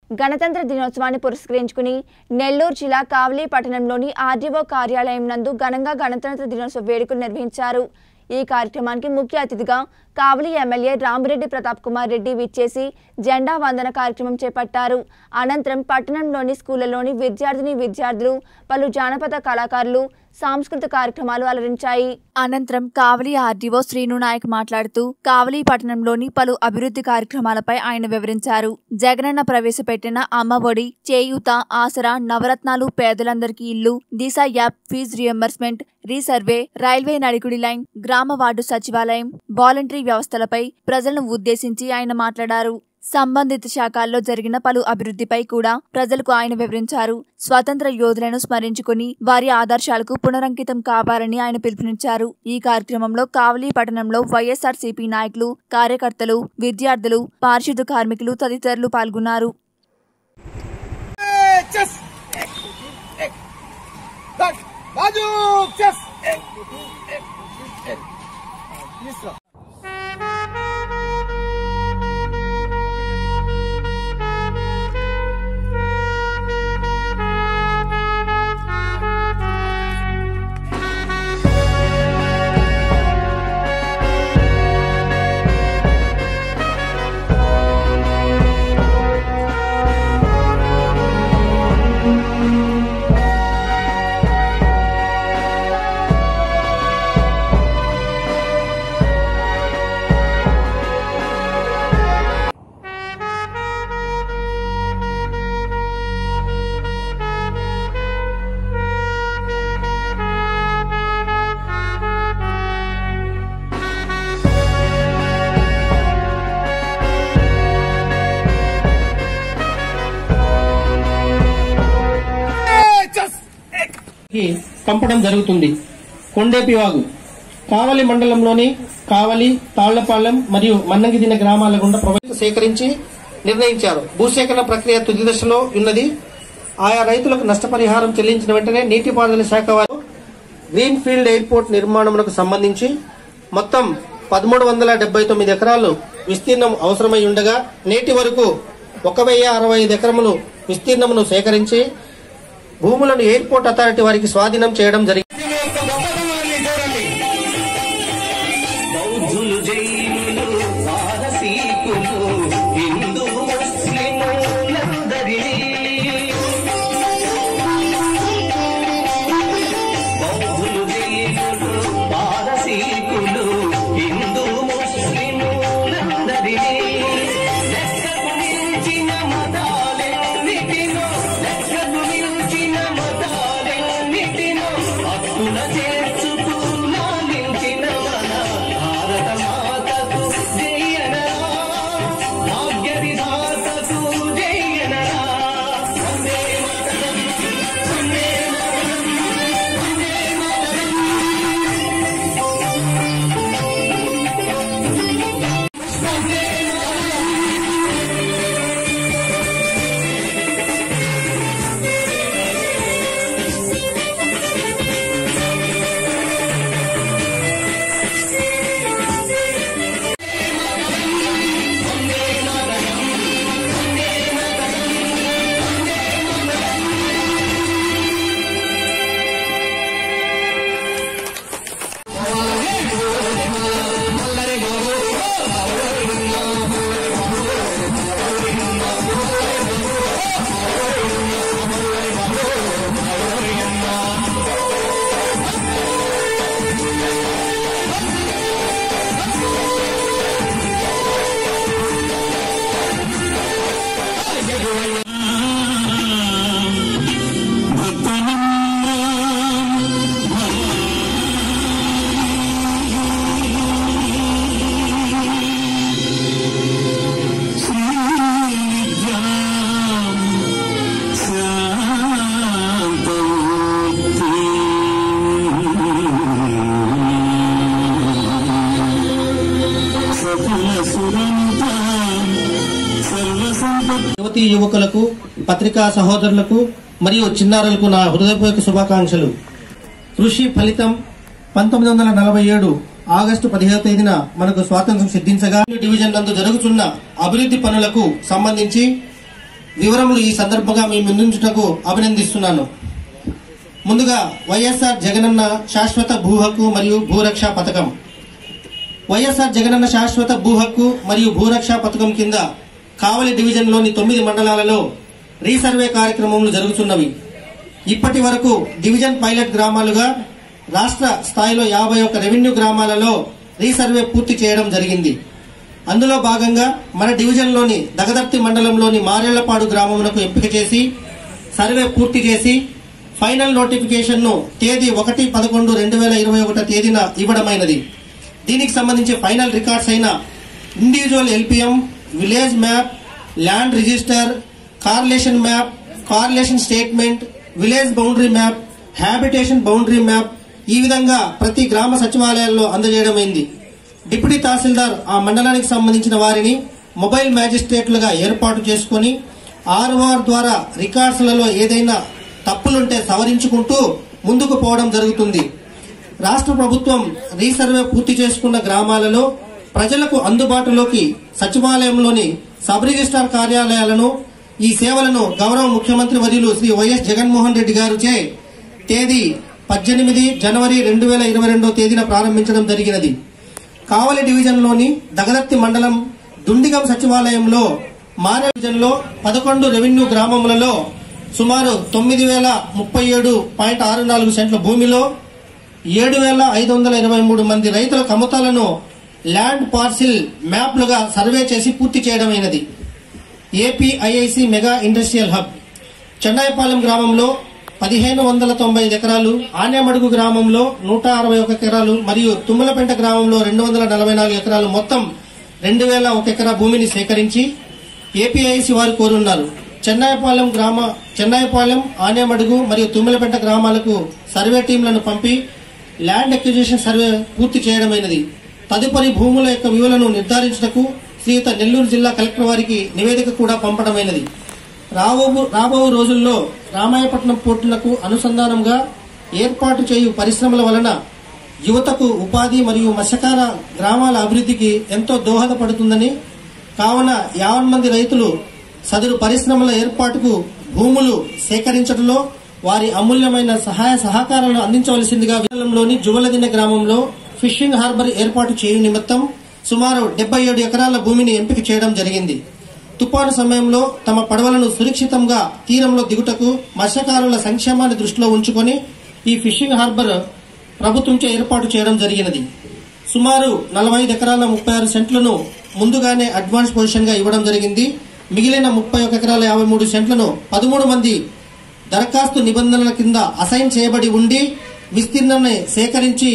గణతంత్ర దినోత్సవాన్ని పురస్కరించుకుని నెల్లూరు జిల్లా కావలి పట్టణంలోని ఆర్డీఓ కార్యాలయం నందు ఘనంగా గణతంత్ర దినోత్సవ వేడుకలు నిర్వహించారు ఈ కార్యక్రమానికి ముఖ్య అతిథిగా కావలి ఎమ్మెల్యే రామిరెడ్డి ప్రతాప్ కుమార్ రెడ్డి విచ్చేసి జెండా వందన కార్యక్రమం చేపట్టారు అనంతరం పట్టణంలోని స్కూళ్లలోని విద్యార్థిని విద్యార్థులు పలు జానపద కళాకారులు సాంస్కృతిక కార్యక్రమాలు అలరించాయి అనంతరం కావలి ఆర్డీఓ శ్రీను నాయక్ మాట్లాడుతూ కావలి పట్టణంలోని పలు అభివృద్ధి కార్యక్రమాలపై ఆయన వివరించారు జగనన్న ప్రవేశపెట్టిన అమ్మ ఒడి చేయూత ఆసరా నవరత్నాలు పేదలందరికీ ఇల్లు Disha app fee reimbursement resurvey railway Nadikudi line గ్రామ వార్డు సచివాలయం వాలంటరీ వ్యవస్థలపై ప్రజలను ఉద్దేశించి ఆయన మాట్లాడారు సంబంధిత శాఖల్లో జరిగిన పలు అభివృద్ధిపై కూడా ప్రజలకు ఆయన వివరించారు స్వాతంత్ర యోధులను స్మరించుకుని వారి ఆదర్శాలకు పునరంకితం కావాలని ఆయన పిలుపునిచ్చారు ఈ కార్యక్రమంలో కావలి పట్టణంలో వైఎస్ఆర్ నాయకులు కార్యకర్తలు విద్యార్థులు పారిశుద్ధ కార్మికులు తదితరులు పాల్గొన్నారు చెస్ బాజు చెస్ చెస్ కి పంపడం జరుగుతుంది కొండేపి వాగు కావలి మండలంలోని కావలి తాళ్లపాలెం మరియు మన్నంగిదిన గ్రామాల గుండా ప్రభుత్వం సేకరించి నిర్ణయించారు భూసేకరణ ప్రక్రియ తుది దశలో ఉన్నది ఆయా రైతులకు నష్టపరిహారం చెల్లించిన వెంటనే నీటిపారుదల శాఖ వారు గ్రీన్ ఫీల్డ్ ఎయిర్పోర్ట్ నిర్మాణమునకు సంబంధించి మొత్తం పదమూడు వందల డెబ్బై తొమ్మిది ఎకరాలు విస్తీర్ణం అవసరమై ఉండగా నేటి వరకు ఒక వెయ్యి అరవై ఐదు ఎకరములు విస్తీర్ణమును సేకరించి భూములను ఎయిర్పోర్ట్ అథారిటీ వారికి స్వాధీనం చేయడం జరిగింది బౌద్ధులు జైనులు పారసీకులు హిందూ ముస్లిములందరినీ బౌద్ధులు జైనులు పారసీకులు హిందూ ముస్లిములందరినీ లెక్కకు మించిన మతాలెన్నిటినో లెక్కకు మించిన మతాలెన్నిటినో హక్కున చేర్చుతూ లాలించిన మన భారత మాతకు జయనరా భాగ్య విధాతకు జయనరా వందే మాతరం వందే మాతరం వందే మాతరం యువతీ యువకులకు పత్రికా సహోదరులకు మరియు చిన్నారులకు నా హృదయపూర్వక శుభాకాంక్షలు కృషి ఫలితం పంతొమ్మిది వందల నలభై ఏడు ఆగస్టు పదిహేను తేదీన మనకు స్వాతంత్రం సిద్ధించగా డివిజన్ నందు జరుగుతున్న అభివృద్ధి పనులకు సంబంధించి వివరములు ఈ సందర్భంగా మీ ముందుంచుటకు అభినందిస్తున్నాను ముందుగా వైఎస్ఆర్ జగనన్న శాశ్వత భూ హక్కు మరియు భూరక్ష పథకం వైఎస్ఆర్ జగనన్న శాశ్వత భూ హక్కు మరియు భూరక్ష పథకం కింద కావలి డివిజన్లోని తొమ్మిది మండలాలలో రీసర్వే కార్యక్రమములు జరుగుతున్నవి ఇప్పటి వరకు డివిజన్ పైలట్ గ్రామాలుగా రాష్ట్ర స్థాయిలో యాభై ఒక్క రెవెన్యూ గ్రామాలలో రీసర్వే పూర్తి చేయడం జరిగింది అందులో భాగంగా మన డివిజన్లోని దగదర్తి మండలంలోని మారేళ్లపాడు గ్రామమునకు ఎంపిక చేసి సర్వే పూర్తి చేసి ఫైనల్ నోటిఫికేషన్ ను తేదీ ఒకటి పదకొండు రెండు వేల ఇరవై ఒకటో తేదీన ఇవ్వడమైనది దీనికి సంబంధించి ఫైనల్ రికార్డ్స్ అయిన individual LPM village map land register correlation map correlation statement village boundary map habitation boundary map ఈ విధంగా ప్రతి గ్రామ సచివాలయాల్లో అందజేయడమైంది డిప్యూటీ తహసీల్దార్ ఆ మండలానికి సంబంధించిన వారిని మొబైల్ మ్యాజిస్ట్రేట్లుగా ఏర్పాటు చేసుకుని ఆర్ఓఆర్ ద్వారా రికార్డ్స్లలో ఏదైనా తప్పులుంటే సవరించుకుంటూ ముందుకు పోవడం జరుగుతుంది రాష్ట్ర ప్రభుత్వం రీసర్వే పూర్తి చేసుకున్న గ్రామాలలో ప్రజలకు అందుబాటులోకి సచివాలయంలోని సబ్ రిజిస్ట్రార్ కార్యాలయాలను ఈ సేవలను గౌరవ ముఖ్యమంత్రి వర్యులు శ్రీ వైఎస్ జగన్మోహన్ రెడ్డి గారుచే తేదీ పద్దెనిమిది జనవరి రెండు వేల ఇరవై రెండో తేదీన ప్రారంభించడం జరిగినది కావలి డివిజన్లోని దగదత్తి మండలం దుండిగం సచివాలయంలో మాన డివిజన్లో పదకొండు రెవెన్యూ గ్రామములలో సుమారు తొమ్మిది వేల ముప్పై ఏడు పాయింట్ ఆరు నాలుగు సెంట్ల భూమిలో ఏడు వేల ఐదు వందల ఇరవై మూడు మంది రైతుల కమతాలను ల్యాండ్ పార్సిల్ మ్యాప్లుగా సర్వే చేసి పూర్తి చేయడమైనది APIIC mega industrial hub Chennayipalem గ్రామంలో పదిహేను వందల తొంభై ఐదు ఎకరాలు ఆనేమడుగు గ్రామంలో నూట అరవై ఒక ఎకరాలు మరియు తుమ్మలపెంట గ్రామంలో రెండు వందల నలభై నాలుగు ఎకరాలు మొత్తం రెండు వేల ఒక ఎకరా భూమిని సేకరించి ఏపీఐసి వారు కోరున్నారు చెన్నాయిపాలెం గ్రామ చెన్నాయిపాలెం ఆనేమడుగు మరియు తుమ్మలపెంట గ్రామాలకు సర్వే టీంలను పంపి ల్యాండ్ అక్విజిషన్ సర్వే పూర్తి చేయడమైనది తదుపరి భూముల యొక్క విలువలను నిర్ధారించుటకు శ్రీయుత నెల్లూరు జిల్లా కలెక్టర్ వారికి నివేదిక కూడా పంపడమైనది రాబో రాబో రోజుల్లో రామాయపట్నం పోర్టులకు అనుసంధానంగా ఏర్పాటు చేయు పరిశ్రమల వలన యువతకు ఉపాధి మరియు మత్స్యకార గ్రామాల అభివృద్ధికి ఎంతో దోహదపడుతుందని కావున యావన్ మంది రైతులు సదరు పరిశ్రమల ఏర్పాటుకు భూములు సేకరించడంలో వారి అమూల్యమైన సహాయ సహకారాలను అందించవలసిందిగా విశాలంలోని జువలదిన గ్రామంలో ఫిషింగ్ హార్బర్ ఏర్పాటు చేయు నిమిత్తం సుమారు డెబ్బై ఏడు ఎకరాల భూమిని ఎంపిక చేయడం జరిగింది తుపాను సమయంలో తమ పడవలను సురక్షితంగా తీరంలో దిగుటకు మత్స్యకారుల సంక్షేమాన్ని దృష్టిలో ఉంచుకొని ఈ ఫిషింగ్ హార్బర్ ప్రభుత్వంచే ఏర్పాటు చేయడం జరిగినది సుమారు నలభై ఐదు ఎకరాల ముప్పై ఆరు సెంట్లను ముందుగానే అడ్వాన్స్ పొజిషన్ గా ఇవ్వడం జరిగింది మిగిలిన ముప్పై ఒక ఎకరాల యాభై మూడు సెంట్లను పదమూడు మంది దరఖాస్తు నిబంధనల కింద అసైన్ చేయబడి ఉండి విస్తీర్ణాన్ని సేకరించి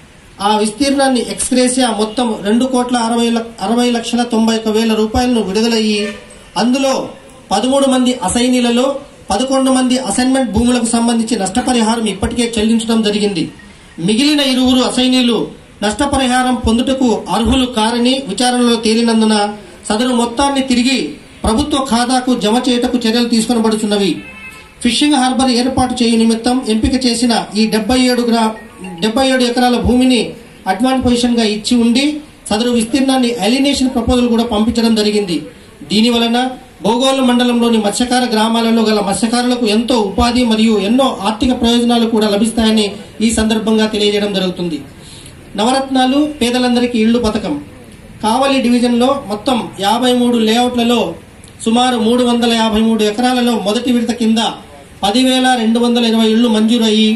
ఆ విస్తీర్ణాన్ని ఎక్స్గ్రేసియా మొత్తం రెండు కోట్ల అరవై లక్- అరవై లక్షల తొంభై ఒక వేల రూపాయలను విడుదలయ్యి అందులో పదమూడు మంది అసైనీలలో పదకొండు మంది అసైన్మెంట్ భూములకు సంబంధించి నష్టపరిహారం ఇప్పటికే చెల్లించడం జరిగింది మిగిలిన ఇరువురు అసైనీలు నష్టపరిహారం పొందుటకు అర్హులు కారని విచారణలో తేలినందున సదరు మొత్తాన్ని తిరిగి ప్రభుత్వ ఖాతాకు జమ చేయుటకు చర్యలు తీసుకొనబడుచున్నవి ఫిషింగ్ హార్బర్ ఏర్పాటు చేయు నిమిత్తం ఎంపిక చేసిన ఈ డెబ్బై ఏడు గ్రా డెబ్బై ఏడు ఎకరాల భూమిని అడ్వాన్స్ పొజిషన్ గా ఇచ్చి ఉండి సదరు విస్తీర్ణాన్ని అలినేషన్ ప్రపోజల్ కూడా పంపించడం జరిగింది దీని వలన భోగోలు మండలంలోని మత్స్యకార గ్రామాలలో గల మత్స్యకారులకు ఎంతో ఉపాధి మరియు ఎన్నో ఆర్థిక ప్రయోజనాలు కూడా లభిస్తాయని ఈ సందర్భంగా తెలియజేయడం జరుగుతుంది నవరత్నాలు పేదలందరికీ ఇళ్లు పథకం కావలి డివిజన్లో మొత్తం యాభై మూడు లేఅవుట్లలో సుమారు మూడు వందల యాభై మూడు ఎకరాలలో మొదటి విడత కింద పదివేల రెండు వందల ఇరవై ఇళ్లు మంజూరు అయ్యి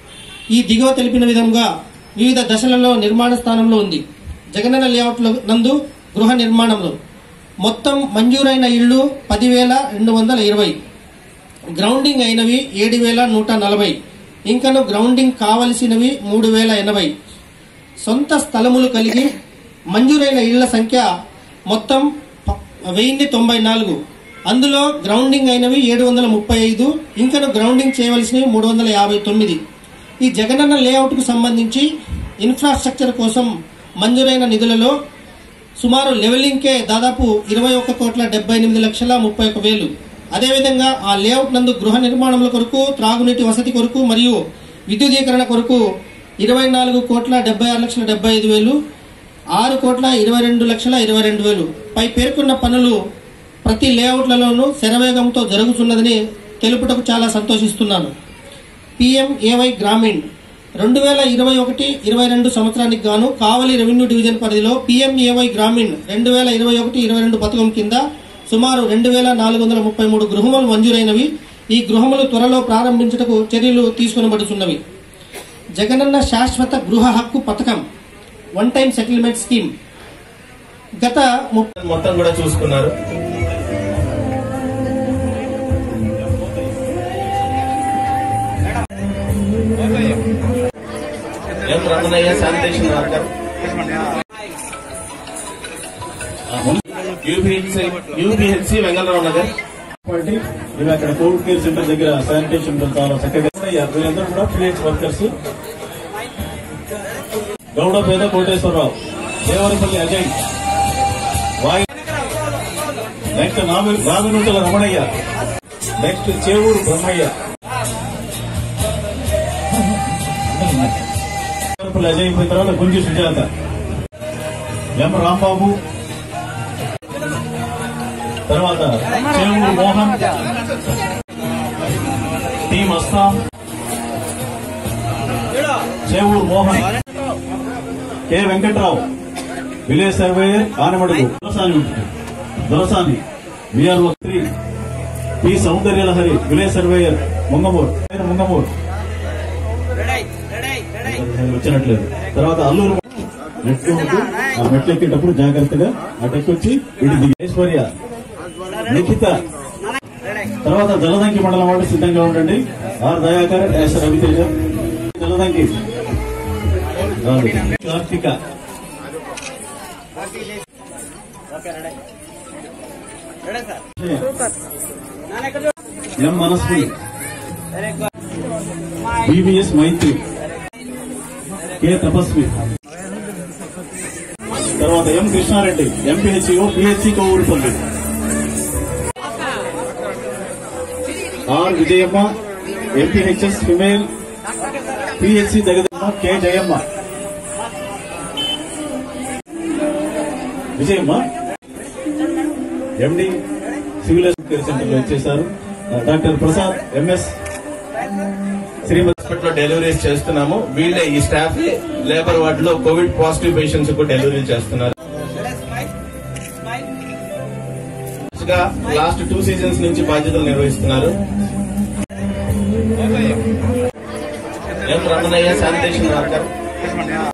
ఈ దిగువ తెలిపిన విధంగా వివిధ దశలలో నిర్మాణ స్థానంలో ఉంది జగనన్న లేఅవుట్ల నందు గృహ నిర్మాణంలో మొత్తం మంజూరైన ఇళ్లు పదివేల రెండు వందల ఇరవై గ్రౌండింగ్ అయినవి ఏడు వేల నూట నలభై ఇంకను గ్రౌండింగ్ కావలసినవి మూడు వేల ఎనభై సొంత స్థలములు కలిగి మంజూరైన ఇళ్ల సంఖ్య మొత్తం ప- వెయ్యిన్ని తొంభై నాలుగు అందులో గ్రౌండింగ్ అయినవి ఏడు వందల ముప్పై ఐదు ఇంకను గ్రౌండింగ్ చేయవలసినవి మూడు వందల యాభై తొమ్మిది ఈ జగనన్న లేఅవుట్కు సంబంధించి ఇన్ఫ్రాస్ట్రక్చర్ కోసం మంజూరైన నిధులలో సుమారు లెవెలింగ్కే దాదాపు ఇరవై ఒక్క కోట్ల డెబ్బై ఎనిమిది లక్షల ముప్పై ఒక వేలు అదేవిధంగా ఆ లేఅవుట్ నందు గృహ నిర్మాణముల కొరకు త్రాగునీటి వసతి కొరకు మరియు విద్యుదీకరణ కొరకు ఇరవై నాలుగు కోట్ల డెబ్బై ఆరు లక్షల డెబ్బై ఐదు వేలు ఆరు కోట్ల ఇరవై రెండు లక్షల ఇరవై రెండు వేలు పై పేర్కొన్న పనులు ప్రతి లేఅవుట్లలోనూ శరవేగంతో జరుగుతున్నదని తెలుపుటకు చాలా సంతోషిస్తున్నాను పిఎంఏవై గ్రామీణ్ రెండు వేల ఇరవై ఒకటి ఇరవై రెండు సంవత్సరానికి గాను కావలి రెవెన్యూ డివిజన్ పరిధిలో పిఎంఏవై గ్రామీణ్ రెండు వేల ఇరవై ఒకటి ఇరవై రెండు పథకం కింద సుమారు రెండు వేల నాలుగు వందల ముప్పై మూడు గృహములు మంజూరైనవి ఈ గృహములు త్వరలో ప్రారంభించుటకు చర్యలు తీసుకునబడుతున్నవి జగనన్న శాశ్వత గృహ హక్కు పథకం వన్ టైం సెటిల్మెంట్ స్కీమ్ గత ముప్పై మొత్తం కూడా చూసుకున్నారు M Ramanaiah sanitation worker UPHC UPHC Vengalarao Nagar కాబట్టి ఇవి అక్కడ కోవిడ్ కేర్ సెంటర్ దగ్గర శానిటేషన్ చాలా చక్కగా అయ్యారు వీళ్ళందరూ కూడా పిహెచ్ వర్కర్స్ గౌడ పేద కోటేశ్వరరావు దేవరపల్లి అజయ్ వాయి నెక్స్ట్ నాగనుంటల రమణయ్య నెక్స్ట్ చేవూరు బ్రహ్మయ్య దేవరపల్లి అజయ్ పోయిన తర్వాత గుంజి సుజాత ఎం రాంబాబు తర్వాత Chevuru Mohan T Mastan Chevuru Mohan K Venkatrao village surveyor Anamadugu Dorasani Dorasani VRO three P Soundaryalahari village surveyor Mungamuru Mungamuru వచ్చినట్లేదు తర్వాత అల్లూరు మెట్లు ఉంటూ ఆ మెట్లు ఎక్కేటప్పుడు జాగ్రత్తగా అటెక్కొచ్చి ఇటు దిగి ఐశ్వర్య లిఖిత తర్వాత జలదంకి మండలం వాళ్ళు సిద్ధంగా ఉండండి ఆర్ దయాకర్ ఎస్ రవితేజ జలదంకి రాదు. Karthika M Manasvi BBS Maitri K Tapasvi తర్వాత M Krishnareddy MPHO PHC Kovurupalli R Vijayamma MPHS female PHC Jagadamma K Jayamma Vijayamma MD civil care centre లో ఇచ్చేశారు డాక్టర్ ప్రసాద్ ఎంఎస్ శ్రీమతి హాస్పిటల్లో డెలివరీస్ చేస్తున్నాము వీళ్ళే ఈ స్టాఫ్ లేబర్ వార్డులో కోవిడ్ పాజిటివ్ పేషెంట్స్ కు డెలివరీ చేస్తున్నారు లాస్ట్ టూ సీజన్స్ నుంచి బాధ్యతలు నిర్వహిస్తున్నారు ఎం రమణయ్య శానిటేషన్ వర్కర్